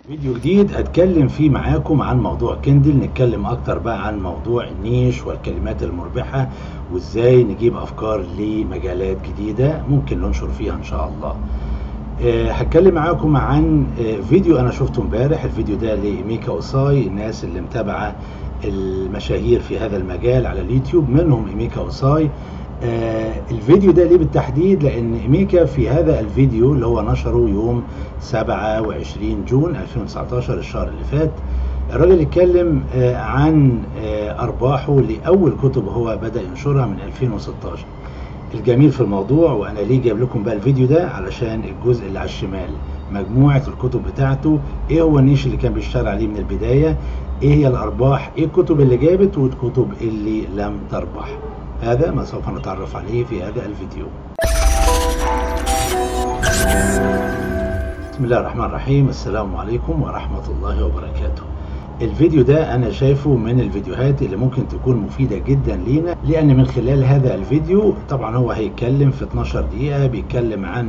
فيديو جديد هتكلم فيه معاكم عن موضوع كندل نتكلم اكتر بقى عن موضوع النيش والكلمات المربحة وازاي نجيب افكار لمجالات جديدة ممكن ننشر فيها ان شاء الله أه هتكلم معاكم عن أه فيديو انا شفته امبارح الفيديو ده لميكا اوساي الناس اللي متابعة المشاهير في هذا المجال على اليوتيوب منهم ايميكا اوساي آه الفيديو ده ليه بالتحديد لان ايميكا في هذا الفيديو اللي هو نشره يوم 27 جون 2019 الشهر اللي فات الراجل اتكلم آه عن آه ارباحه لاول كتب هو بدا ينشرها من 2016 الجميل في الموضوع وانا ليه جايب لكم بقى الفيديو ده علشان الجزء اللي على الشمال مجموعه الكتب بتاعته ايه هو النيش اللي كان بيشتغل عليه من البدايه ايه هي الارباح ايه الكتب اللي جابت والكتب اللي لم تربح هذا ما سوف نتعرف عليه في هذا الفيديو بسم الله الرحمن الرحيم السلام عليكم ورحمة الله وبركاته الفيديو ده انا شايفه من الفيديوهات اللي ممكن تكون مفيدة جدا لينا لان من خلال هذا الفيديو طبعا هو هيتكلم في 12 دقيقة بيتكلم عن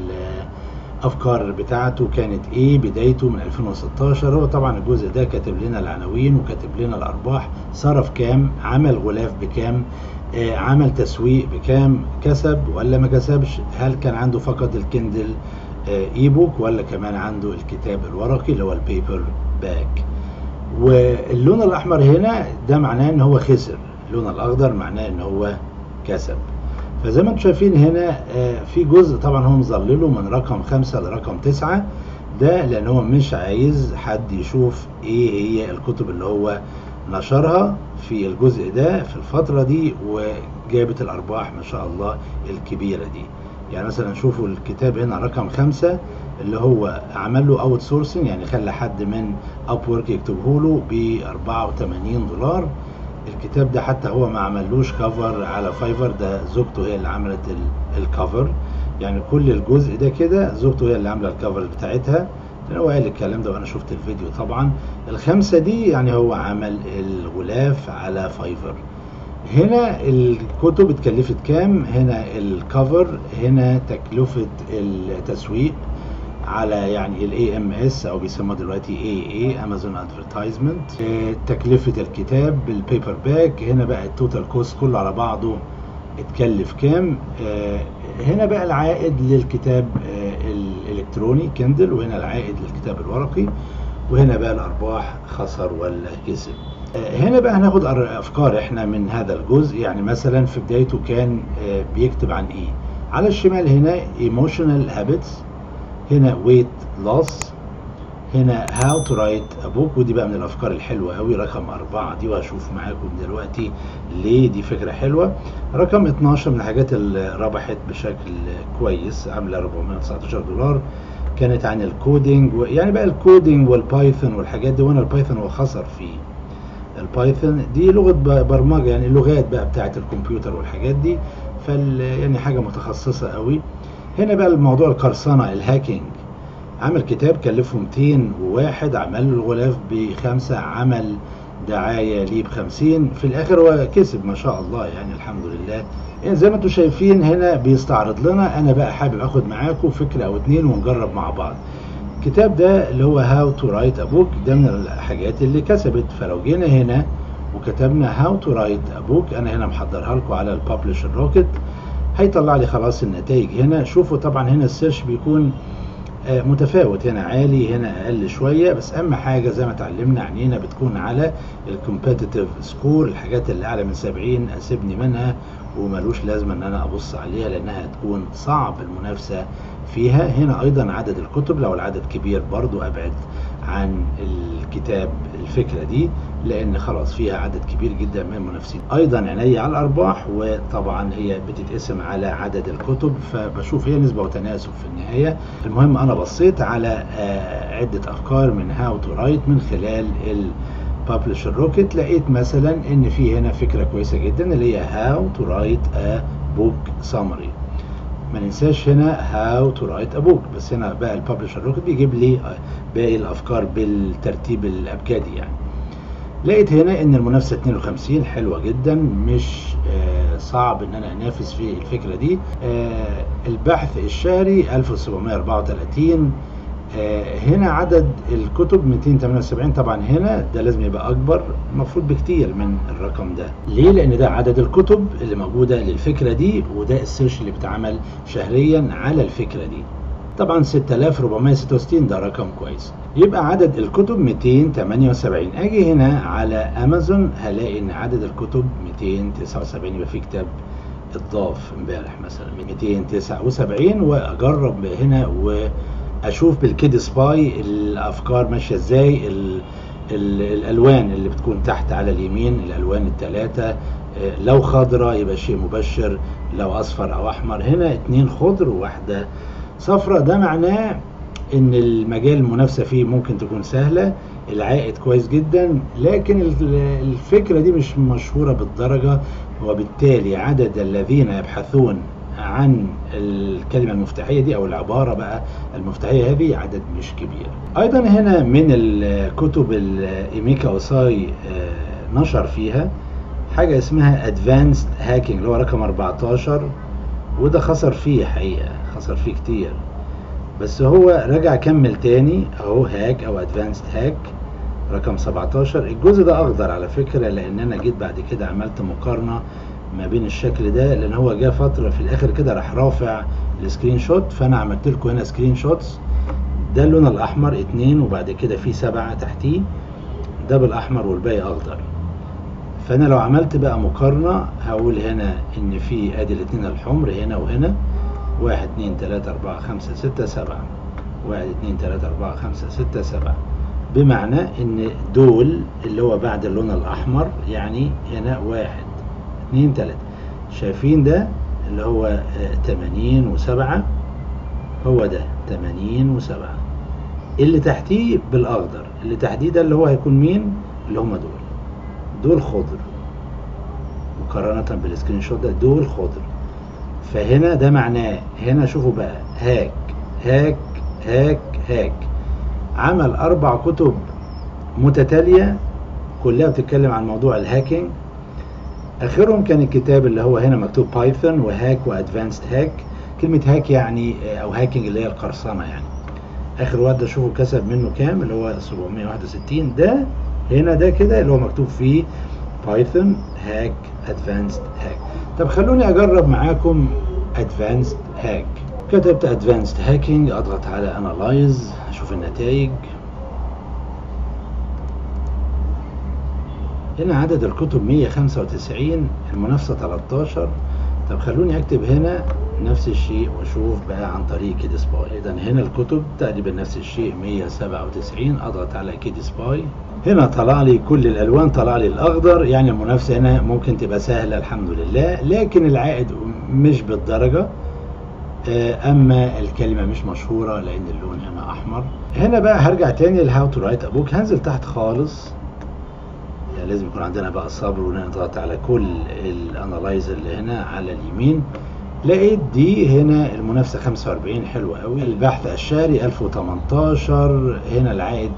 الافكار بتاعته كانت ايه بدايته من 2016 هو طبعا الجزء ده كاتب لنا العناوين وكاتب لنا الارباح صرف كام عمل غلاف بكام آه عمل تسويق بكام كسب ولا ما كسبش هل كان عنده فقط الكندل آه اي بوك ولا كمان عنده الكتاب الورقي اللي هو البيبر باك واللون الاحمر هنا ده معناه ان هو خسر اللون الاخضر معناه ان هو كسب فزي ما انتم شايفين هنا آه في جزء طبعا هو مظلله من رقم خمسة لرقم تسعة ده لان هو مش عايز حد يشوف ايه هي الكتب اللي هو نشرها في الجزء ده في الفترة دي وجابت الأرباح ما شاء الله الكبيرة دي يعني مثلا شوفوا الكتاب هنا رقم خمسة اللي هو عمل له اوت سورسنج يعني خلى حد من اب وورك يكتبه له ب 84 دولار الكتاب ده حتى هو ما عملوش كفر على فايفر ده زوجته هي اللي عملت الكفر يعني كل الجزء ده كده زوجته هي اللي عامله الكفر بتاعتها لان هو قال الكلام ده وانا شفت الفيديو طبعا الخمسه دي يعني هو عمل الغلاف على فايفر هنا الكتب اتكلفت كام هنا الكفر هنا تكلفه التسويق على يعني الاي ام اس او بيسموها دلوقتي اي اي امازون ادفرتايزمنت تكلفه الكتاب بالبيبر باك هنا بقى التوتال كوست كله على بعضه اتكلف كام آه هنا بقى العائد للكتاب آه الالكتروني كندل وهنا العائد للكتاب الورقي وهنا بقى الارباح خسر ولا كسب آه هنا بقى هناخد افكار احنا من هذا الجزء يعني مثلا في بدايته كان بيكتب عن ايه على الشمال هنا emotional habits هنا weight loss هنا how to write a book ودي بقى من الافكار الحلوه قوي رقم أربعة دي وهشوف معاكم دلوقتي ليه دي فكره حلوه رقم 12 من الحاجات اللي ربحت بشكل كويس عامله 419 دولار كانت عن الكودينج يعني بقى الكودينج والبايثون والحاجات دي وانا البايثون هو خسر فيه البايثون دي لغه برمجه يعني اللغات بقى بتاعه الكمبيوتر والحاجات دي فال يعني حاجه متخصصه قوي هنا بقى الموضوع القرصنه الهاكينج عمل كتاب كلفه 201 عمل له الغلاف بخمسة عمل دعاية ليه بخمسين في الآخر هو كسب ما شاء الله يعني الحمد لله يعني زي ما انتم شايفين هنا بيستعرض لنا أنا بقى حابب أخد معاكم فكرة أو اتنين ونجرب مع بعض الكتاب ده اللي هو هاو تو رايت ا بوك ده من الحاجات اللي كسبت فلو جينا هنا وكتبنا هاو تو رايت ا بوك أنا هنا محضرها لكم على الببلش روكت هيطلع لي خلاص النتائج هنا شوفوا طبعا هنا السيرش بيكون متفاوت هنا عالي هنا اقل شويه بس اهم حاجه زي ما اتعلمنا عنينا بتكون على الكومبيتيتيف سكور الحاجات اللي اعلى من 70 اسيبني منها وملوش لازمه ان انا ابص عليها لانها هتكون صعب المنافسه فيها هنا ايضا عدد الكتب لو العدد كبير برضو ابعد عن الكتاب الفكره دي لان خلاص فيها عدد كبير جدا من المنافسين ايضا عيني على الارباح وطبعا هي بتتقسم على عدد الكتب فبشوف هي نسبه وتناسب في النهايه المهم انا بصيت على عده افكار من هاو تو رايت من خلال الببلشر روكت لقيت مثلا ان في هنا فكره كويسه جدا اللي هي هاو تو رايت ا بوك سامري ما ننساش هنا هاو تو رايت ا بوك بس هنا بقى الببلشر روكت بيجيب لي باقي الافكار بالترتيب الابجدي يعني لقيت هنا ان المنافسه 52 حلوه جدا مش آه صعب ان انا انافس في الفكره دي آه البحث الشهري 1734 آه، هنا عدد الكتب 278 طبعا هنا ده لازم يبقى اكبر المفروض بكتير من الرقم ده ليه لان ده عدد الكتب اللي موجوده للفكره دي وده السيرش اللي بيتعمل شهريا على الفكره دي طبعا 6466 ده رقم كويس يبقى عدد الكتب 278 اجي هنا على امازون هلاقي ان عدد الكتب 279 يبقى في كتاب اتضاف امبارح مثلا 279 واجرب هنا واشوف بالكيد سباي الافكار ماشيه ازاي ال ال الالوان اللي بتكون تحت على اليمين الالوان الثلاثه لو خضراء يبقى شيء مبشر لو اصفر او احمر هنا اتنين خضر وواحده صفراء ده معناه ان المجال المنافسه فيه ممكن تكون سهله العائد كويس جدا لكن الفكره دي مش مشهوره بالدرجه وبالتالي عدد الذين يبحثون عن الكلمه المفتاحيه دي او العباره بقى المفتاحيه هذه عدد مش كبير ايضا هنا من الكتب الايميكا اوساي نشر فيها حاجه اسمها ادفانسد هاكينج اللي هو رقم 14 وده خسر فيه حقيقه خسر فيه كتير بس هو رجع كمل تاني اهو هاك او ادفانسد هاك رقم 17 الجزء ده اخضر على فكره لان انا جيت بعد كده عملت مقارنه ما بين الشكل ده لان هو جه فتره في الاخر كده راح رافع السكرين شوت فانا عملت لكم هنا سكرين شوتس ده اللون الاحمر اتنين وبعد كده في سبعه تحتيه ده بالاحمر والباقي اخضر فانا لو عملت بقى مقارنه هقول هنا ان في ادي الاتنين الحمر هنا وهنا واحد اتنين تلاتة اربعة خمسة ستة سبعة واحد اتنين تلاتة اربعة خمسة ستة سبعة بمعنى ان دول اللي هو بعد اللون الاحمر يعني هنا واحد اتنين تلاتة شايفين ده اللي هو تمانين وسبعة هو ده تمانين وسبعة اللي تحتيه بالاخضر اللي تحتيه ده اللي هو هيكون مين اللي هم دول دول خضر مقارنة بالسكرين شوت ده دول خضر فهنا ده معناه هنا شوفوا بقى هاك هاك هاك هاك عمل أربع كتب متتالية كلها بتتكلم عن موضوع الهاكينج آخرهم كان الكتاب اللي هو هنا مكتوب بايثون وهاك وادفانسد هاك كلمة هاك يعني أو هاكينج اللي هي القرصنة يعني آخر واحد ده شوفوا كسب منه كام اللي هو 761 ده هنا ده كده اللي هو مكتوب فيه بايثون هاك ادفانسد هاك طب خلوني اجرب معاكم ادفانسد هاك كتبت ادفانسد هاكينج اضغط على انالايز اشوف النتائج هنا عدد الكتب 195 المنافسة 13 طب خلوني اكتب هنا نفس الشيء واشوف بقى عن طريق كيد سباي اذا هنا الكتب تقريبا نفس الشيء 197 اضغط على كيد سباي هنا طلع لي كل الالوان طلع لي الاخضر يعني المنافسه هنا ممكن تبقى سهله الحمد لله لكن العائد مش بالدرجه اما الكلمه مش مشهوره لان اللون هنا احمر هنا بقى هرجع تاني لهاو تو رايت ابوك هنزل تحت خالص يعني لازم يكون عندنا بقى صبر ونضغط على كل الانالايزر اللي هنا على اليمين لقيت دي هنا المنافسة 45 حلوة قوي البحث الشهري 1018 هنا العائد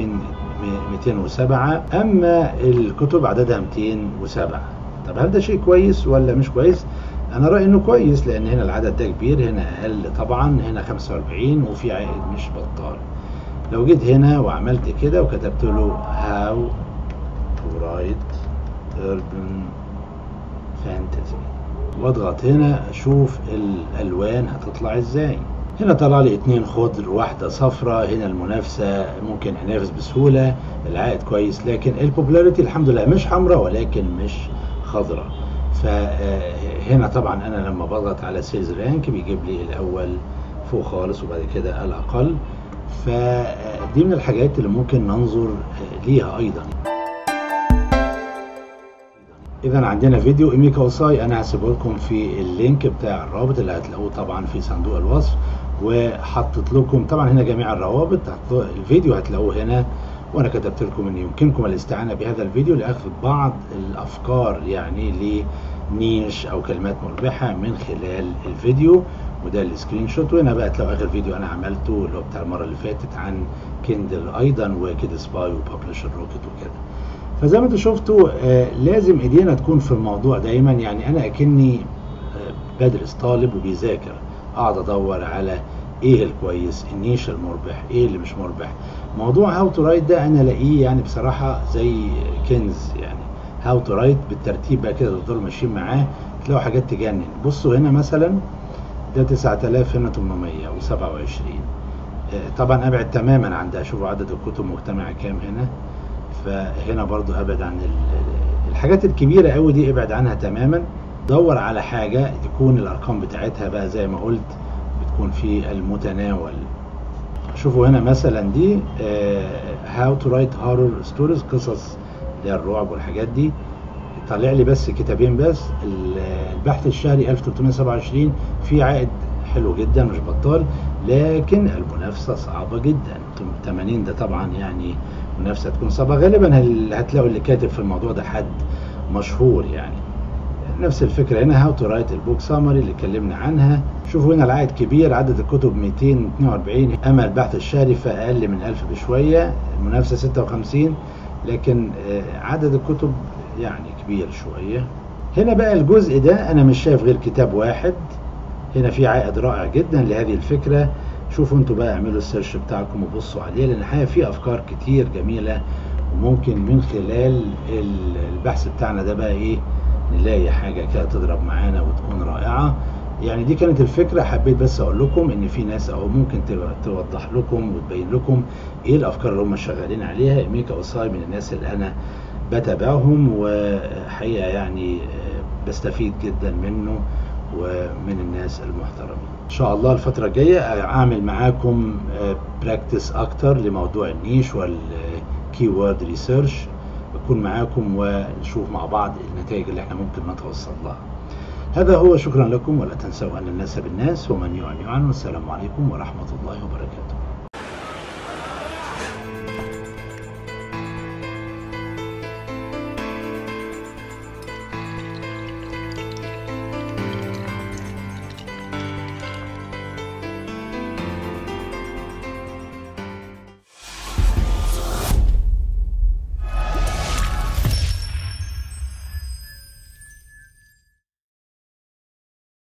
2207 أما الكتب عددها 207 طب هل ده شيء كويس ولا مش كويس؟ أنا رأيي إنه كويس لأن هنا العدد ده كبير هنا أقل طبعا هنا 45 وفي عائد مش بطال لو جيت هنا وعملت كده وكتبت له how to write urban fantasy واضغط هنا اشوف الالوان هتطلع ازاي هنا طلع لي اتنين خضر واحدة صفراء هنا المنافسة ممكن انافس بسهولة العائد كويس لكن البوبولاريتي الحمد لله مش حمراء ولكن مش خضراء فهنا طبعا انا لما بضغط على سيلز رانك بيجيب لي الاول فوق خالص وبعد كده الاقل فدي من الحاجات اللي ممكن ننظر ليها ايضا اذا عندنا فيديو ايميكا وصاي انا هسيبه لكم في اللينك بتاع الرابط اللي هتلاقوه طبعا في صندوق الوصف وحطيت لكم طبعا هنا جميع الروابط الفيديو هتلاقوه هنا وانا كتبت لكم ان يمكنكم الاستعانه بهذا الفيديو لاخذ بعض الافكار يعني لنيش او كلمات مربحه من خلال الفيديو وده السكرين شوت وهنا بقى تلاقوا اخر فيديو انا عملته اللي هو بتاع المره اللي فاتت عن كيندل ايضا وكيد سباي وببلشر روكت وكده فزي ما انتم شفتوا آه لازم ايدينا تكون في الموضوع دايما يعني انا اكني آه بدرس طالب وبيذاكر اقعد ادور على ايه الكويس النيش المربح ايه اللي مش مربح موضوع هاو تو رايت ده انا الاقيه يعني بصراحه زي كنز يعني هاو تو رايت بالترتيب بقى كده تفضلوا ماشيين معاه تلاقوا حاجات تجنن بصوا هنا مثلا ده 9000 هنا 827 آه، طبعا ابعد تماما عن ده شوفوا عدد الكتب مجتمعه كام هنا فهنا برضو ابعد عن ال- الحاجات الكبيره قوي دي ابعد عنها تماما دور على حاجه تكون الارقام بتاعتها بقى زي ما قلت بتكون في المتناول شوفوا هنا مثلا دي هاو تو رايت هورر ستوريز قصص اللي هي الرعب والحاجات دي طالع لي بس كتابين بس ال- البحث الشهري 1327 فيه عائد حلو جدا مش بطال لكن المنافسة صعبة جدا 80 ده طبعا يعني منافسة تكون صعبة غالبا هل- هتلاقوا اللي كاتب في الموضوع ده حد مشهور يعني نفس الفكرة هنا هاو تو رايت البوك سامري اللي اتكلمنا عنها شوفوا هنا العائد كبير عدد الكتب 242 اما البحث الشهري فاقل من 1000 بشوية المنافسة 56 لكن آه، عدد الكتب يعني كبير شوية هنا بقى الجزء ده انا مش شايف غير كتاب واحد هنا في عائد رائع جدا لهذه الفكرة شوفوا انتوا بقى اعملوا السيرش بتاعكم وبصوا عليه لان الحقيقة في افكار كتير جميلة وممكن من خلال ال- البحث بتاعنا ده بقى ايه نلاقي حاجة كده تضرب معانا وتكون رائعة يعني دي كانت الفكرة حبيت بس اقول لكم ان في ناس او ممكن تو- توضح لكم وتبين لكم ايه الافكار اللي هم شغالين عليها ميكا اوساي من الناس اللي انا بتابعهم وحقيقة يعني آه، بستفيد جدا منه ومن الناس المحترمين ان شاء الله الفترة الجاية اعمل معاكم براكتس اكتر لموضوع النيش والكي وورد ريسيرش اكون معاكم ونشوف مع بعض النتائج اللي احنا ممكن نتوصل لها هذا هو شكرا لكم ولا تنسوا ان الناس بالناس ومن يعن يعن والسلام عليكم ورحمة الله وبركاته